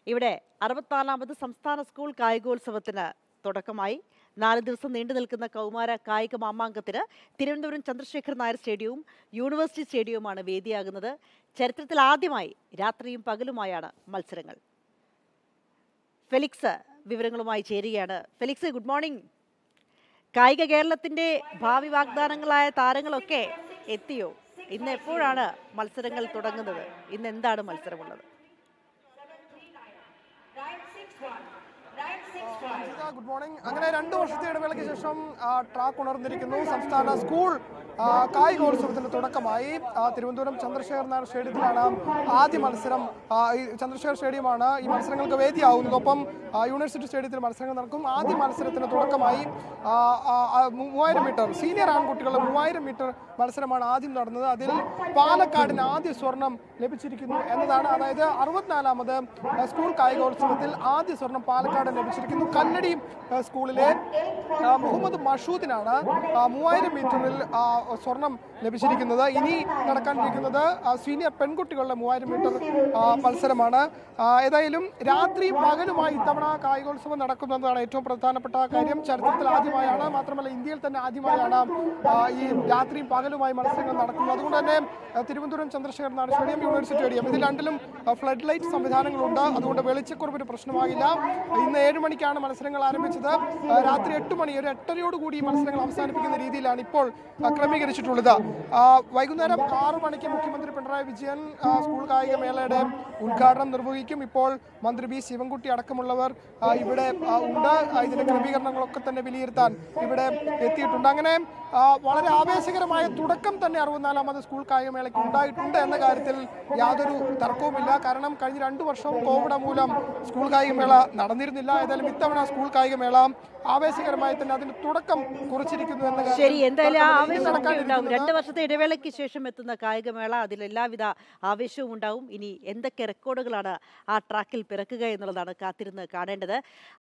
ഇവിടെ അറുപത്തിനാലാമത് സംസ്ഥാന സ്കൂൾ കായികോത്സവത്തിന് തുടക്കമായി നാല് ദിവസം നീണ്ടു നിൽക്കുന്ന കൗമാര കായിക മാമാങ്കത്തിന് തിരുവനന്തപുരം ചന്ദ്രശേഖർ നായർ സ്റ്റേഡിയവും യൂണിവേഴ്സിറ്റി സ്റ്റേഡിയവുമാണ് വേദിയാകുന്നത് ചരിത്രത്തിൽ ആദ്യമായി രാത്രിയും പകലുമായാണ് മത്സരങ്ങൾ ഫെലിക്സ് വിവരങ്ങളുമായി ചേരുകയാണ് ഫെലിക്സ് ഗുഡ് മോർണിംഗ് കായിക കേരളത്തിന്റെ ഭാവി വാഗ്ദാനങ്ങളായ താരങ്ങളൊക്കെ എത്തിയോ ഇന്ന് എപ്പോഴാണ് മത്സരങ്ങൾ തുടങ്ങുന്നത് ഇന്ന് എന്താണ് മത്സരമുള്ളത് അഞ്ജിത, ഗുഡ് മോർണിംഗ് അങ്ങനെ രണ്ട് വർഷത്തെ ഇടവേളയ്ക്ക് ശേഷം ആ, ട്രാക്ക് ഉണർന്നിരിക്കുന്നു സംസ്ഥാന സ്കൂൾ ആ, കായികോത്സവത്തിന്റെ തുടക്കമായി ആ, തിരുവനന്തപുരം ചന്ദ്രശേഖർ നായർ സ്റ്റേഡിയത്തിലാണ് ആദ്യ മത്സരം ആ, ഈ ചന്ദ്രശേഖർ സ്റ്റേഡിയമാണ് ഈ മത്സരങ്ങൾക്ക് വേദിയാവുന്നത് ഒപ്പം ആ, യൂണിവേഴ്സിറ്റി സ്റ്റേഡിയത്തിൽ മത്സരങ്ങൾ നടക്കും ആദ്യ മത്സരത്തിന് തുടക്കമായി ആ, ആ, ആ, മൂവായിരം മീറ്റർ സീനിയർ ആൺകുട്ടികളുടെ മൂവായിരം മീറ്റർ മത്സരമാണ് ആദ്യം നടന്നത് അതിൽ പാലക്കാടിന് ആദ്യ സ്വർണം ലഭിച്ചിരിക്കുന്നു എന്നതാണ് അതായത് അറുപത്തിനാലാമത് ആ, സ്കൂൾ കായികോത്സവത്തിൽ ആദ്യ സ്വർണം പാലക്കാട് ലഭിച്ചിരിക്കുന്നു കല്ലടി ആ, സ്കൂളിലെ ആ, മുഹമ്മദ് മഷൂദിനാണ് ആ, മൂവായിരം മീറ്ററിൽ ആ, സ്വർണം ലഭിച്ചിരിക്കുന്നത് ഇനി നടക്കാനിരിക്കുന്നത് ആ, സീനിയർ പെൺകുട്ടികളുടെ മൂവായിരം മീറ്റർ ആ, മത്സരമാണ് ആ, ഏതായാലും രാത്രിയും പകലുമായി ഇത്തവണ കായികോത്സവം നടക്കുന്നതാണ് ഏറ്റവും പ്രധാനപ്പെട്ട കാര്യം ചരിത്രത്തിൽ ആദ്യമായാണ് മാത്രമല്ല ഇന്ത്യയിൽ തന്നെ ആദ്യമായാണ് ആ, ഈ രാത്രിയും പകലുമായി മത്സരങ്ങൾ നടക്കുന്നത് അതുകൊണ്ട് തന്നെ ആ, തിരുവനന്തപുരം ചന്ദ്രശേഖർ നാട് സ്റ്റേഡിയം യൂണിവേഴ്സിറ്റി സ്റ്റേഡിയം ഇതിൽ രണ്ടിലും ഫ്ലഡ് ലൈറ്റ് സംവിധാനങ്ങളുണ്ട് അതുകൊണ്ട് വെളിച്ചക്കുറവിന് പ്രശ്നമാകില്ല ഇന്ന് ഏഴ് മണിക്കാണ് മത്സരങ്ങൾ ആരംഭിച്ചത് ആ, രാത്രി എട്ട് മണി ഒരു എട്ടരയോടുകൂടി ഈ മത്സരങ്ങൾ അവസാനിപ്പിക്കുന്ന രീതിയിലാണ് ഇപ്പോൾ ആ, ക്രമീകരിച്ചിട്ടുള്ളത് ആ, വൈകുന്നേരം ആറ് മണിക്ക് മുഖ്യമന്ത്രി പിണറായി വിജയൻ ആ, സ്കൂൾ കായിക മേളയുടെ ഉദ്ഘാടനം നിർവഹിക്കും ഇപ്പോൾ മന്ത്രി ബി ശിവൻകുട്ടി അടക്കമുള്ളവർ ആ, ഇവിടെ ആ, ഉണ്ട് ആ, ഇതിന്റെ ക്രമീകരണങ്ങളൊക്കെ തന്നെ വിലയിരുത്താൻ ഇവിടെ എത്തിയിട്ടുണ്ട് അങ്ങനെ ആ, വളരെ ആവേശകരമായ തുടക്കം തന്നെ അറുപത്തിനാലാമത് സ്കൂൾ കായികമേളയ്ക്ക് ഉണ്ടായിട്ടുണ്ട് എന്ന കാര്യത്തിൽ യാതൊരു തർക്കവുമില്ല കാരണം കഴിഞ്ഞ രണ്ടു വർഷം കോവിഡ് മൂലം സ്കൂൾ കായികമേള നടന്നിരുന്നില്ല ഏതായാലും ഇത്തവണ സ്കൂൾ കായികമേള ആവേശകരമായി തന്നെ അതിന് തുടക്കം കുറിച്ചിരിക്കുന്നു എന്ന കാര്യം ശരി എന്തായാലും ആ തർക്കമില്ല. ഇനി ആവേശം ഉണ്ടാവും നടക്കാനിരിക്കുന്നത് രണ്ട് വർഷത്തെ ഇടവേളയ്ക്ക് ശേഷം എത്തുന്ന കായികമേള അതിൽ എല്ലാവിധ ആവേശവും ഉണ്ടാവും ഇനി എന്തൊക്കെ റെക്കോർഡുകളാണ് ആ ട്രാക്കിൽ പിറക്കുക എന്നുള്ളതാണ് കാത്തിരുന്ന് കാണേണ്ടത്